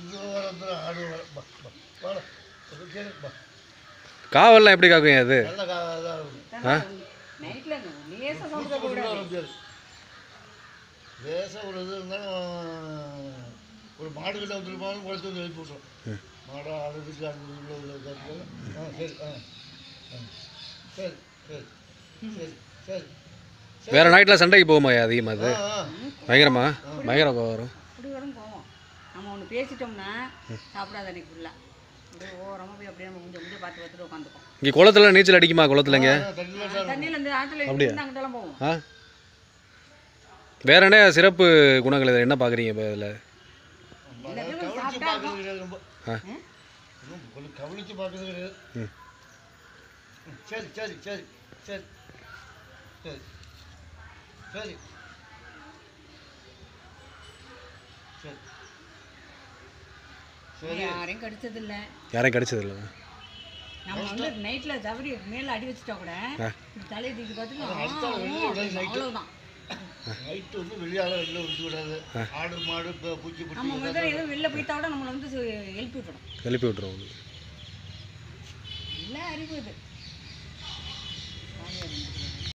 தூரத்தில் ஆடு வர பா பா வாட இது கேளு பா காவல்லாம் எப்படி காக்குங்க அது நல்ல காதாக இருக்கும் நைட்ல லேசா சவுண்ட் கொண்டு கூடாது வர முடியாது லேசாக ஒரு இது இருந்தாலும் ஒரு மாடு கிட்ட வந்துருப்பாலும் குறைச்சி வந்து எழுப்பி விட்றோம் மாடா ஆடுறதுக்கு அது உள்ள உள்ள கற்றுக்கலாம் ஆ சரி ஆ ஆ. சரி சரி சரி சரி வேற நைட்டில் சண்டைக்கு போகுமா அதிகமாக அது ஆ ஆ பயங்கரமா பயங்கர கோவம் வரும் அப்படி வரும் போவோம் நம்ம ஒன்று பேசிட்டோம்னா சாப்பிடாத அன்னைக்கு ஃபுல்லாக அப்படியே ஓரமாக போய் அப்படியே நம்ம கொஞ்சம் கொஞ்சம் பார்த்து பார்த்துட்டு உட்காந்துப்போம் இங்கே குளத்துல நீச்சல் அடிக்குமா குளத்துலங்க தண்ணியில் தான் தண்ணியில் இருந்து ஆற்றுல அப்படியா? இருந்து அங்கிட்டலாம் போவோம் ஆ வேற என்ன சிறப்பு குணங்கள் இதில் என்ன பார்க்குறீங்க இப்போ இதில் எல்லாத்தையும் கவனிச்சு சாப்பிட்டா பார்க்கறது கிடையாது ரொம்ப ஆ. இன்னும் கொஞ்சம் கவனிச்சு பார்க்கறது கிடையாது ம். ம், சரி சரி சரி சரி சரி சரி சரி சரி யாரையும் கடிச்சது இல்லை யாரையும் கிடைச்சது இல்லை நம்ம வந்து நைட்டில் தவறி மேலே அடி வச்சுட்டா கூட ஆ. இப்படி தலையை தூக்கி பார்த்துட்டு அது ஆ, அடுத்த வெளியே ஓ, விடாது night. அவ்வளவுதான் நைட்டு வந்து வெளியால வெளில விட்டு விடாது ஆடு மாடு இப்போ பூச்சி நம்ம புட்டி முதல்ல எதுவும் வெளில போயிட்டா கூட நம்மளை வந்து சு- எழுப்பி விட்டுடும் எழுப்பி விட்டுருவோம் இல்லை அறிவு இது ஜாலியா இருங்க.